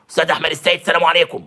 استاذ احمد السيد السلام عليكم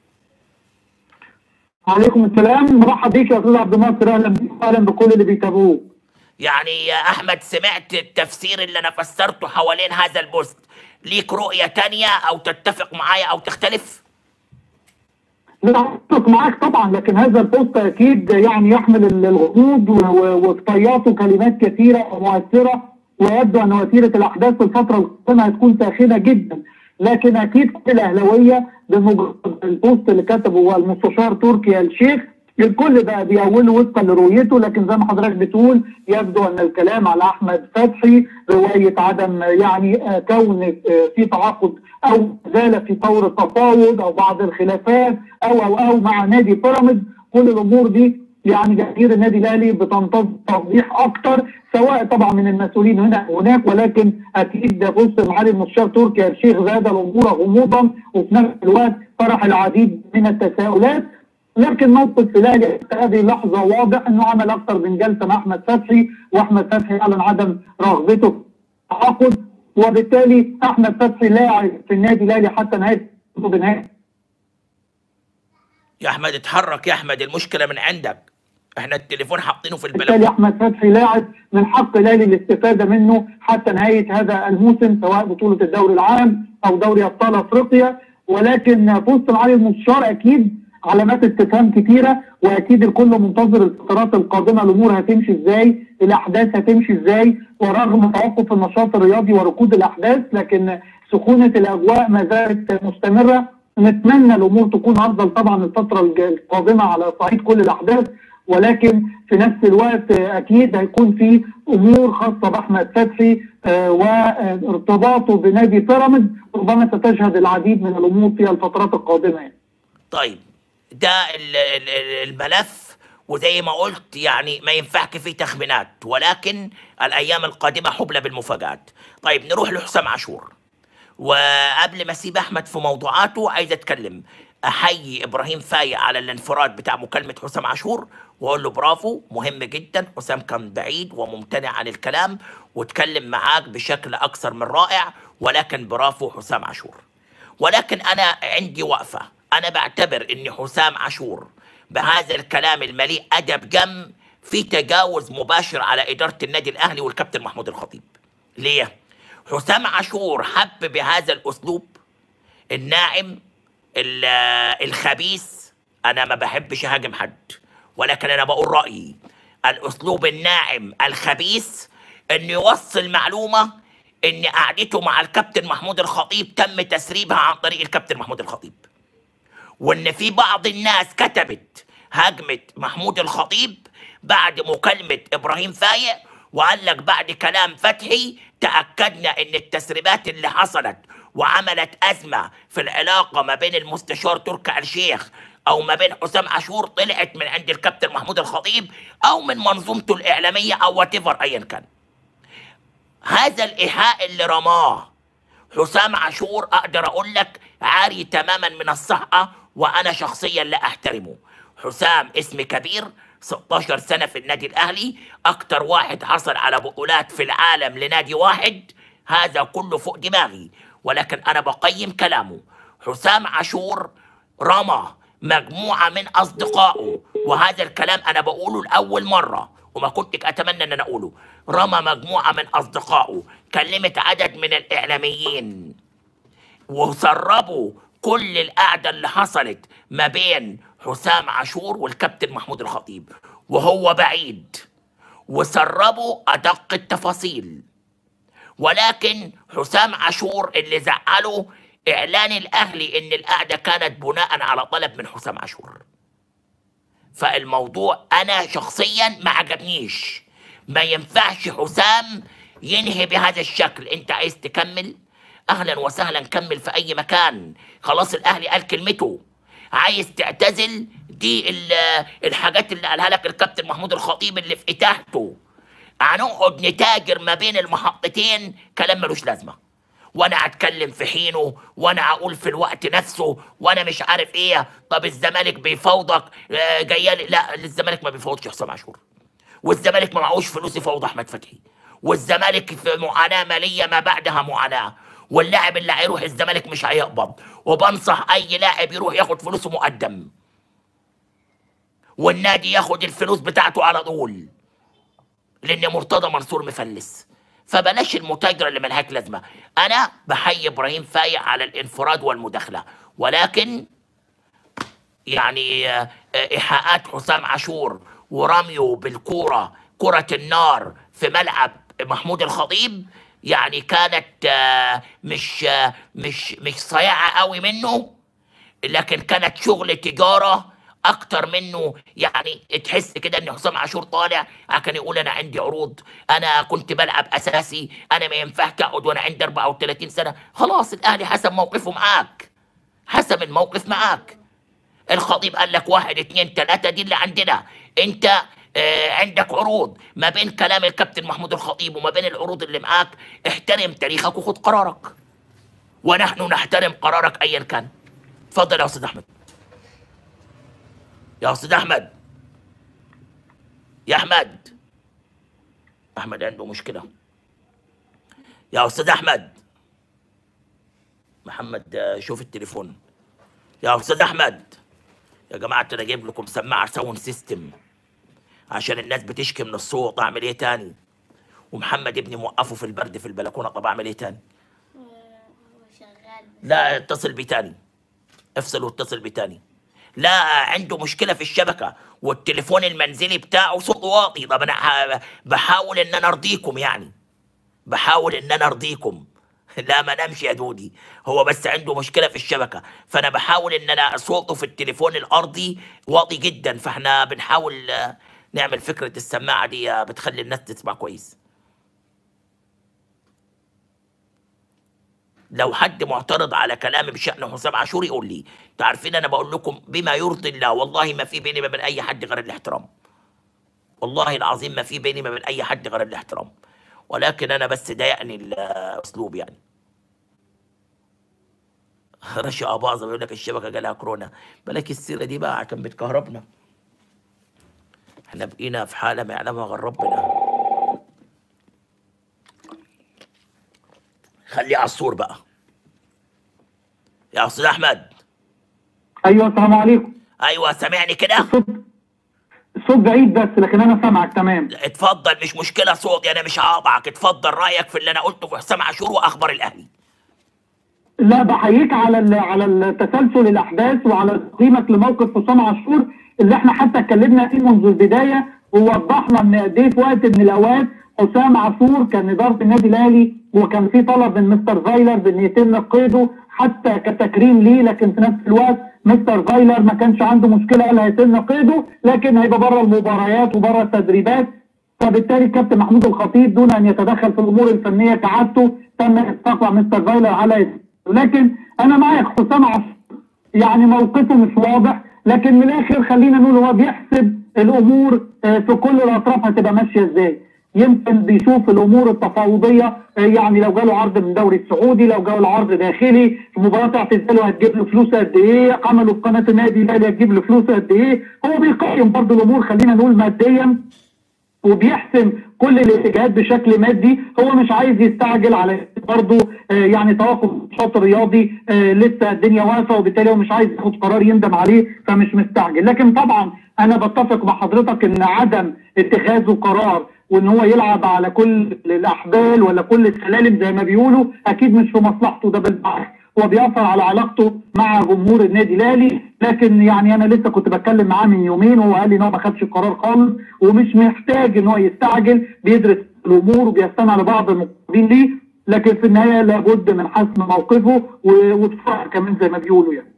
وعليكم السلام مرحب بيك يا استاذ عبد الناصر اهلا بيك واهلا بكل اللي بيتابعوك يعني يا احمد سمعت التفسير اللي انا فسرته حوالين هذا البوست ليك رؤيه تانية او تتفق معايا او تختلف لا اتفق معاك طبعا لكن هذا البوست اكيد يعني يحمل الغموض و- و- وفي طياته كلمات كثيره ومؤثره ويبدو ان وتيره الاحداث في الفتره القادمه هتكون ساخنه جدا لكن اكيد كل الاهلاويه بمجرد البوست اللي كتبه المستشار تركي آل الشيخ الكل بقى بيأوله وفقا لرؤيته لكن زي ما حضرتك بتقول يبدو ان الكلام على احمد فتحي روايه عدم يعني آه، كون آه، في تعاقد او زال في طور التفاوض او بعض الخلافات او او او مع نادي بيراميدز كل الامور دي يعني جماهير النادي الاهلي بتنتظر توضيح اكتر سواء طبعا من المسؤولين هنا أو هناك ولكن اكيد بص معالي المستشار تركي آل الشيخ زاد الامور غموضا وفي نفس الوقت طرح العديد من التساؤلات لكن موقف الاهلي حتى هذه اللحظه واضح انه عمل اكثر من جلسه مع احمد فتحي واحمد فتحي اعلن عدم رغبته في التعاقد وبالتالي احمد فتحي لاعب في النادي الاهلي حتى نهايه بنهايه يا احمد اتحرك يا احمد المشكله من عندك احنا التليفون حاطينه في بالتالي البلكونه احمد فتحي لاعب من حق الاهلي الاستفاده منه حتى نهايه هذا الموسم سواء بطوله الدوري العام او دوري ابطال افريقيا ولكن في وسط معالي المستشار اكيد علامات استفهام كتيره واكيد الكل منتظر الفترات القادمه الامور هتمشي ازاي الاحداث هتمشي ازاي ورغم توقف النشاط الرياضي وركود الاحداث لكن سخونه الاجواء ما زالت مستمره نتمنى الامور تكون افضل طبعا الفتره الج- القادمه على صعيد كل الاحداث ولكن في نفس الوقت آه، اكيد هيكون في امور خاصه باحمد فتحي آه، وارتباطه بنادي بيراميدز ربما ستشهد العديد من الامور في الفترات القادمه يعني. طيب ده ال- ال- ال- الملف وزي ما قلت يعني ما ينفعك فيه تخمينات ولكن الايام القادمه حبلى بالمفاجات طيب نروح لحسام عاشور وقبل ما اسيب احمد في موضوعاته عايز اتكلم احيي ابراهيم فايق على الانفراد بتاع مكالمه حسام عاشور واقول له برافو مهم جدا حسام كان بعيد وممتنع عن الكلام واتكلم معاك بشكل اكثر من رائع ولكن برافو حسام عاشور ولكن انا عندي وقفه انا بعتبر ان حسام عاشور بهذا الكلام المليء ادب جم في تجاوز مباشر على اداره النادي الاهلي والكابتن محمود الخطيب ليه حسام عاشور حب بهذا الاسلوب الناعم ال- الخبيث انا ما بحبش اهاجم حد ولكن انا بقول رايي الاسلوب الناعم الخبيث انه يوصل معلومه ان قعدته مع الكابتن محمود الخطيب تم تسريبها عن طريق الكابتن محمود الخطيب وان في بعض الناس كتبت هجمت محمود الخطيب بعد مكالمه ابراهيم فايق وقال لك بعد كلام فتحي تاكدنا ان التسريبات اللي حصلت وعملت ازمه في العلاقه ما بين المستشار تركي آل الشيخ او ما بين حسام عاشور طلعت من عند الكابتن محمود الخطيب او من منظومته الاعلاميه او وات ايا كان هذا الايحاء اللي رماه حسام عاشور اقدر اقول لك عاري تماما من الصحه وانا شخصيا لا احترمه حسام اسم كبير 16 سنه في النادي الاهلي اكتر واحد حصل على بطولات في العالم لنادي واحد هذا كله فوق دماغي ولكن انا بقيم كلامه حسام عاشور رمى مجموعه من اصدقائه وهذا الكلام انا بقوله لاول مره وما كنت اتمنى ان انا اقوله رمى مجموعه من اصدقائه كلمت عدد من الاعلاميين وسربوا كل القعده اللي حصلت ما بين حسام عاشور والكابتن محمود الخطيب وهو بعيد وسربوا ادق التفاصيل ولكن حسام عاشور اللي زعله اعلان الاهلي ان القعده كانت بناء على طلب من حسام عاشور فالموضوع انا شخصيا ما عجبنيش ما ينفعش حسام ينهي بهذا الشكل انت عايز تكمل اهلا وسهلا كمل في اي مكان خلاص الاهلي قال كلمته عايز تعتزل دي ال- الحاجات اللي قالها لك الكابتن محمود الخطيب اللي في اتاحته هنقعد نتاجر ما بين المحطتين كلام ملوش لازمه وانا هتكلم في حينه وانا هقول في الوقت نفسه وانا مش عارف ايه طب الزمالك بيفاوضك آه، جايه لا الزمالك ما بيفاوضش حسام عاشور والزمالك ما معهوش فلوس يفاوض احمد فتحي والزمالك في معاناه ماليه ما بعدها معاناه واللاعب اللي هيروح الزمالك مش هيقبض وبنصح اي لاعب يروح ياخد فلوسه مقدم والنادي ياخد الفلوس بتاعته على طول لان مرتضى منصور مفلس فبلاش المتاجرة اللي ملهاش لازمة أنا بحيي إبراهيم فايق على الانفراد والمداخلة ولكن يعني آه، آه، إيحاءات حسام عاشور ورميه بالكورة كرة النار في ملعب محمود الخطيب يعني كانت آه، مش آه، مش مش صياعة قوي منه لكن كانت شغل تجارة أكتر منه يعني تحس كده إن حسام عاشور طالع كان يقول أنا عندي عروض أنا كنت بلعب أساسي أنا ما ينفعش أقعد وأنا عندي 34 سنة خلاص الأهلي حسب موقفه معاك حسب الموقف معاك الخطيب قال لك واحد اتنين تلاتة دي اللي عندنا انت آه عندك عروض ما بين كلام الكابتن محمود الخطيب وما بين العروض اللي معاك احترم تاريخك وخد قرارك ونحن نحترم قرارك ايا كان اتفضل يا استاذ احمد يا استاذ احمد يا احمد احمد عنده مشكله يا استاذ احمد محمد آه، شوف التليفون يا استاذ احمد يا جماعه انا جايب لكم سماعه ساوند سيستم عشان الناس بتشكي من الصوت اعمل ايه تاني ومحمد ابني موقفه في البرد في البلكونه طب اعمل ايه تاني هو شغال لا اتصل بيه تاني افصل واتصل بيه تاني لا عنده مشكله في الشبكه والتليفون المنزلي بتاعه صوته واطي طب انا ح- بحاول ان انا ارضيكم يعني بحاول ان انا ارضيكم لا ما نمشي يا دودي هو بس عنده مشكله في الشبكه فانا بحاول ان انا صوته في التليفون الارضي واطي جدا فاحنا بنحاول آه، نعمل فكره السماعه دي آه، بتخلي الناس تسمع كويس لو حد معترض على كلامي بشأن حسام عاشور يقول لي انتوا عارفين انا بقول لكم بما يرضي الله والله ما في بيني وبين اي حد غير الاحترام والله العظيم ما في بيني وبين اي حد غير الاحترام ولكن انا بس ضايقني الاسلوب يعني رشا اباظه بيقول لك الشبكه جالها كورونا بالك السيره دي بقى كان بتكهربنا احنا بقينا في حاله ما يعلمها غير ربنا خليه على السور بقى يا استاذ احمد ايوه السلام عليكم ايوه سامعني كده الصوت الصوت بعيد بس لكن انا سامعك تمام اتفضل مش مشكله صوتي انا مش هقاطعك اتفضل رايك في اللي انا قلته في حسام عاشور واخبار الاهلي لا بحييك على ال- على التسلسل الاحداث وعلى تقييمك لموقف حسام عاشور اللي احنا حتى اتكلمنا فيه منذ البدايه ووضحنا ان قد ايه في وقت من الاوقات حسام عاشور كان اداره النادي الاهلي وكان في طلب من مستر فايلر بان يتم قيده حتى كتكريم ليه لكن في نفس الوقت مستر فايلر ما كانش عنده مشكله قال هيتم قيده لكن هيبقى بره المباريات وبره التدريبات فبالتالي الكابتن محمود الخطيب دون ان يتدخل في الامور الفنيه كعادته تم اتفاق مع مستر فايلر على لكن انا معاك حسام عاشور يعني موقفه مش واضح لكن من الاخر خلينا نقول هو بيحسب الامور آه، في كل الاطراف هتبقى ماشيه ازاي يمكن بيشوف الامور التفاوضيه آه، يعني لو جاله عرض من الدوري السعودي لو جاله عرض داخلي مباراه اعتزاله هتجيب له فلوس قد ايه عمله في قناه النادي الاهلي هتجيب له فلوس قد ايه هو بيقيم برضه الامور خلينا نقول ماديا وبيحسم كل الاتجاهات بشكل مادي هو مش عايز يستعجل على برضه آه، يعني توقف النشاط الرياضي آه، لسه الدنيا واقفه وبالتالي هو مش عايز ياخد قرار يندم عليه فمش مستعجل لكن طبعا انا بتفق مع حضرتك ان عدم اتخاذه قرار وان هو يلعب على كل الاحبال ولا كل السلالم زي ما بيقولوا اكيد مش في مصلحته ده بالعكس هو بيأثر على علاقته مع جمهور النادي الاهلي لكن يعني انا لسه كنت بتكلم معاه من يومين وهو قال لي ان هو ما خدش القرار خالص ومش محتاج ان هو يستعجل بيدرس الامور وبيستمع لبعض المقربين ليه لكن في النهايه لابد من حسم موقفه و- وتفرح كمان زي ما بيقولوا يعني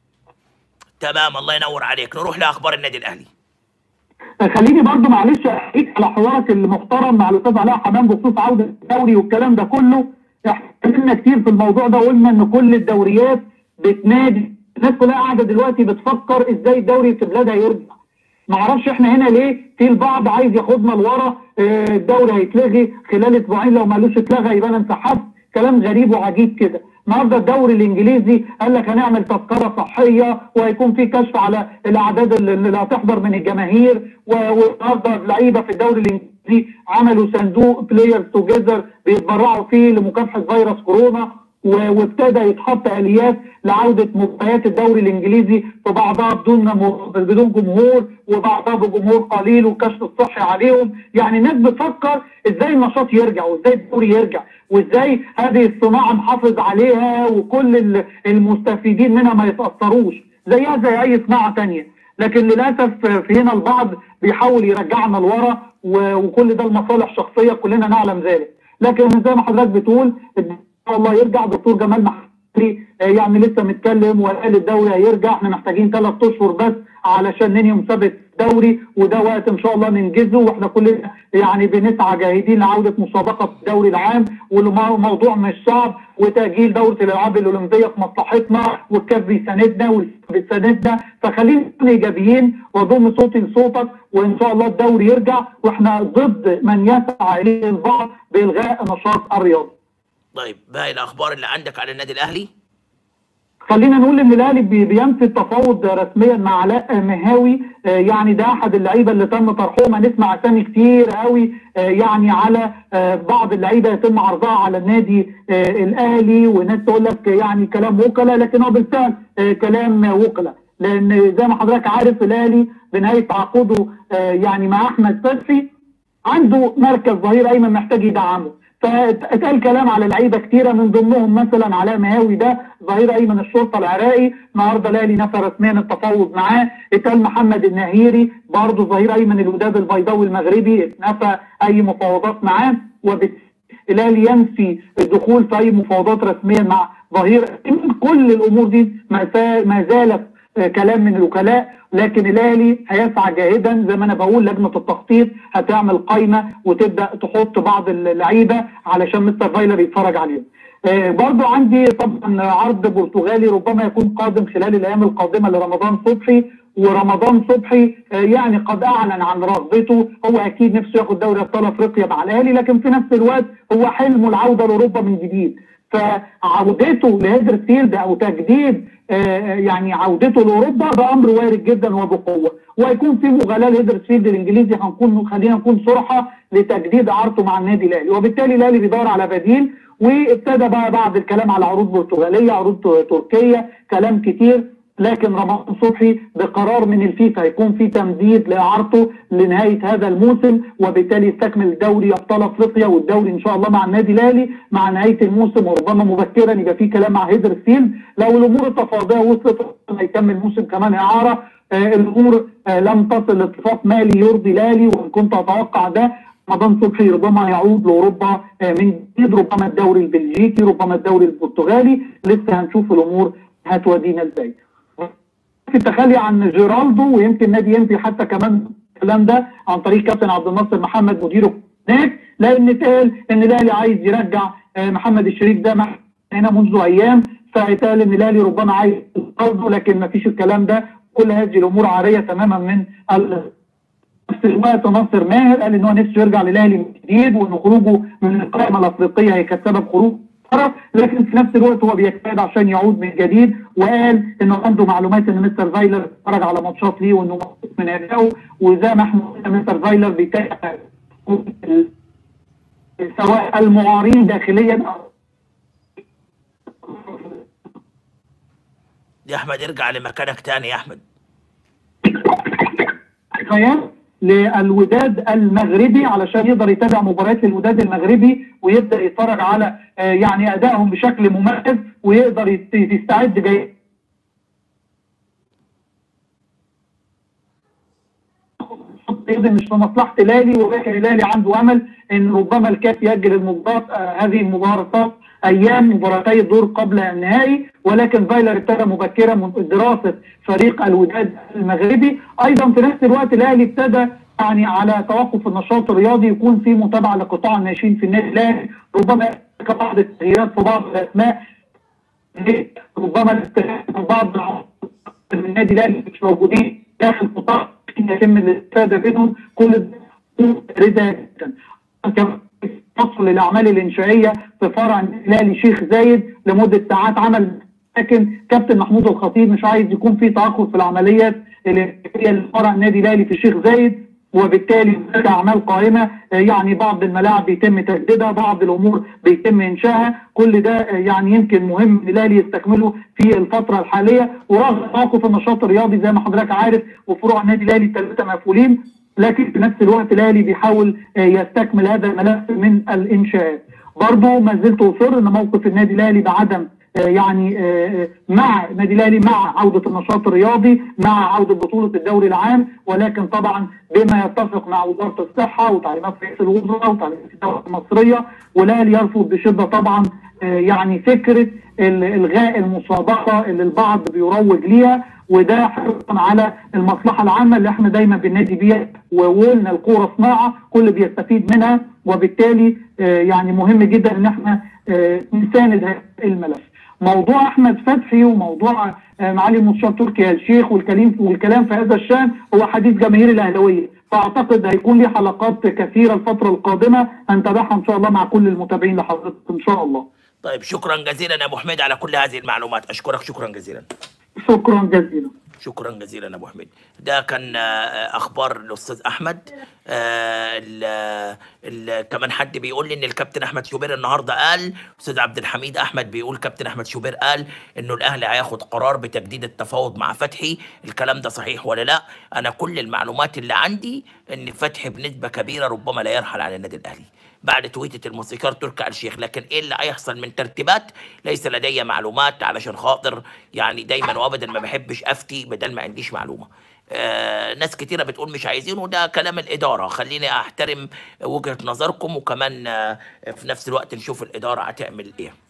تمام الله ينور عليك نروح لاخبار النادي الاهلي خليني برضو معلش احكيك على حوارك المحترم مع الاستاذ علاء حمام بخصوص عوده الدوري والكلام ده كله احنا اتكلمنا كتير في الموضوع ده وقلنا ان كل الدوريات بتنادي الناس كلها قاعده دلوقتي بتفكر ازاي الدوري في بلادها يرجع ما اعرفش احنا هنا ليه في البعض عايز ياخدنا لورا آه، الدوري هيتلغي خلال اسبوعين لو مالوش اتلغى يبقى انا انسحبت كلام غريب وعجيب كده النهارده الدوري الانجليزي قال لك هنعمل تذكره صحيه وهيكون في كشف على الاعداد اللي اللي هتحضر من الجماهير و- والنهارده اللعيبه في الدوري الانجليزي عملوا صندوق بلايرز توجذر بيتبرعوا فيه لمكافحه فيروس كورونا و- وابتدى يتحط اليات لعوده مباريات الدوري الانجليزي في بعضها بدون م- بدون جمهور وبعضها بجمهور قليل والكشف الصحي عليهم يعني الناس بتفكر ازاي النشاط يرجع وازاي الدوري يرجع وازاي هذه الصناعه نحافظ عليها وكل ال- المستفيدين منها ما يتاثروش زيها زي اي صناعه تانية لكن للاسف في هنا البعض بيحاول يرجعنا لورا و- وكل ده لمصالح شخصيه كلنا نعلم ذلك لكن زي ما حضرتك بتقول ان شاء الله يرجع دكتور جمال محمدي آه، يعني لسه متكلم وقال الدوري هيرجع احنا محتاجين ثلاث اشهر بس علشان ننهي مسابقه الدوري وده وقت ان شاء الله ننجزه واحنا كلنا يعني بنسعى جاهدين لعوده مسابقه الدوري العام والموضوع مش صعب وتاجيل دوره الالعاب الاولمبيه في مصلحتنا والكاف بيساندنا والفيفا بتساندنا فخلينا نكون ايجابيين واضم صوتي لصوتك وان شاء الله الدوري يرجع واحنا ضد من يسعى اليه البعض بالغاء نشاط الرياضي. طيب باقي الاخبار اللي عندك على النادي الاهلي خلينا نقول ان الاهلي بي- بينفي التفاوض رسميا مع علاء مهاوي آه، يعني ده احد اللعيبه اللي تم طرحهم هنسمع اسامي كتير قوي آه، يعني على آه، بعض اللعيبه يتم عرضها على النادي آه، الاهلي وناس تقول لك يعني كلام وكلاء لكن هو بالفعل آه، كلام وكلاء لان زي ما حضرتك عارف الاهلي بنهايه تعاقده آه، يعني مع احمد فتحي عنده مركز ظهير ايمن محتاج يدعمه فاتقال كلام على لعيبه كتيره من ضمنهم مثلا علاء مهاوي ده ظهير ايمن الشرطه العراقي النهارده الاهلي نفى رسميا التفاوض معاه اتقال محمد النهيري برضه ظهير ايمن الوداد البيضاوي المغربي نفى اي مفاوضات معاه وبالتالي الاهلي ينفي الدخول في اي مفاوضات رسميا مع ظهير أيمن. كل الامور دي ما زال- ما زالت آه، كلام من الوكلاء لكن الاهلي هيسعى جاهدا زي ما انا بقول لجنه التخطيط هتعمل قائمه وتبدا تحط بعض اللعيبه علشان مستر فايلر يتفرج عليهم. آه، برضو عندي طبعا عرض برتغالي ربما يكون قادم خلال الايام القادمه لرمضان صبحي ورمضان صبحي آه، يعني قد اعلن عن رغبته هو اكيد نفسه ياخد دوري ابطال افريقيا مع الاهلي لكن في نفس الوقت هو حلمه العوده لاوروبا من جديد فعودته لهيدرسفيلد او تجديد آه، يعني عودته لاوروبا ده امر وارد جدا وبقوه وهيكون في مغالاه لهيدرسفيلد الانجليزي هنكون خلينا نكون صراحه لتجديد اعارته مع النادي الاهلي وبالتالي الاهلي بيدور على بديل وابتدى بقى بعد الكلام على عروض برتغاليه عروض تركيه كلام كتير لكن رمضان صبحي بقرار من الفيفا هيكون في تمديد لاعارته لنهايه هذا الموسم وبالتالي يستكمل دوري ابطال افريقيا والدوري ان شاء الله مع النادي الاهلي مع نهايه الموسم وربما مبكرا يبقى في كلام مع هيدرسفيلد لو الامور التفاوضيه وصلت إنه يكمل موسم كمان اعاره آه الامور آه لم تصل لاتفاق مالي يرضي الاهلي وان كنت اتوقع ده رمضان صبحي ربما يعود لاوروبا آه من جديد ربما الدوري البلجيكي ربما الدوري البرتغالي لسه هنشوف الامور هتودينا ازاي في التخلي عن جيرالدو ويمكن نادي ينفي حتى كمان الكلام ده عن طريق كابتن عبد الناصر محمد مديره هناك لان اتقال ان الاهلي عايز يرجع آه، محمد الشريك ده مع- هنا منذ ايام فاتقال ان الاهلي ربما عايز يرده لكن ما فيش الكلام ده كل هذه الامور عاريه تماما من ال- نفس الوقت ناصر ماهر قال ان هو نفسه يرجع للاهلي من جديد وان خروجه من القائمه الافريقيه هي كانت سبب خروج طرف لكن في نفس الوقت هو بيجتهد عشان يعود من جديد وقال انه عنده معلومات ان مستر فايلر اتفرج على ماتشات ليه وانه مبسوط من ادائه وزي ما احنا قلنا مستر فايلر بيتابع ال- سواء المعارين داخليا او يا احمد ارجع لمكانك تاني يا احمد خيال للوداد المغربي علشان يقدر يتابع مباريات الوداد المغربي ويبدا يتفرج على آه، يعني ادائهم بشكل مميز ويقدر يست- يستعد جاي ايضا مش في مصلحه الاهلي ولكن الاهلي عنده امل ان ربما الكاف ياجل المباراه آه، هذه المباراه ايام مباراتي الدور قبل النهائي ولكن فايلر ابتدى مبكرا من دراسه فريق الوداد المغربي ايضا في نفس الوقت الاهلي ابتدى يعني على توقف النشاط الرياضي يكون في متابعه لقطاع الناشئين في النادي الاهلي ربما بعض التغييرات في بعض الاسماء ربما الاستغناء عن بعض العناصر من النادي الاهلي مش موجودين داخل قطاع يتم الاستفاده منهم كل ده رضا جدا كمان فصل للاعمال الانشائيه في فرع النادي الاهلي شيخ زايد لمده ساعات عمل لكن كابتن محمود الخطيب مش عايز يكون في تاخر في العمليات الانشائيه لفرع النادي الاهلي في الشيخ زايد وبالتالي هناك اعمال قائمه آه، يعني بعض الملاعب بيتم تجديدها بعض الامور بيتم انشائها كل ده آه، يعني يمكن مهم ان الاهلي يستكمله في الفتره الحاليه ورغم توقف النشاط الرياضي زي ما حضرتك عارف وفروع النادي الاهلي الثلاثه مقفولين لكن في نفس الوقت الاهلي بيحاول آه، يستكمل هذا الملف من الانشاءات برضه ما زلت اصر ان موقف النادي الاهلي بعدم آه، يعني آه، آه، مع النادي الاهلي مع عوده النشاط الرياضي مع عوده بطوله الدوري العام ولكن طبعا بما يتفق مع وزاره الصحه وتعليمات رئيس الوزراء وتعليمات الدوله المصريه والاهلي يرفض بشده طبعا آه، يعني فكره ال- الغاء المسابقه اللي البعض بيروج ليها وده حرصا على المصلحه العامه اللي احنا دايما بننادي بيها وقلنا الكوره صناعه كل بيستفيد منها وبالتالي آه، يعني مهم جدا ان احنا آه، نساند هذا الملف. موضوع احمد فتحي وموضوع آه، معالي المستشار تركي آل الشيخ والكلام والكلام في هذا الشان هو حديث جماهير الاهلاويه فاعتقد هيكون ليه حلقات كثيره الفتره القادمه هنتابعها ان شاء الله مع كل المتابعين لحضرتك ان شاء الله. طيب شكرا جزيلا يا ابو حميد على كل هذه المعلومات اشكرك شكرا جزيلا شكرا جزيلا. شكرا جزيلا يا ابو حميد ده كان آه، اخبار الاستاذ احمد آه، ال- ال- كمان حد بيقول لي ان الكابتن احمد شوبير النهارده قال استاذ عبد الحميد احمد بيقول كابتن احمد شوبير قال انه الاهلي هياخد قرار بتجديد التفاوض مع فتحي الكلام ده صحيح ولا لا انا كل المعلومات اللي عندي ان فتحي بنسبه كبيره ربما لا يرحل عن النادي الاهلي بعد تويتة الموسيقار تركي آل الشيخ لكن ايه اللي هيحصل من ترتيبات ليس لدي معلومات علشان خاطر يعني دايما وابدا ما بحبش افتي بدل ما عنديش معلومه آه ناس كتيرة بتقول مش عايزين وده كلام الإدارة خليني أحترم وجهة نظركم وكمان آه في نفس الوقت نشوف الإدارة هتعمل إيه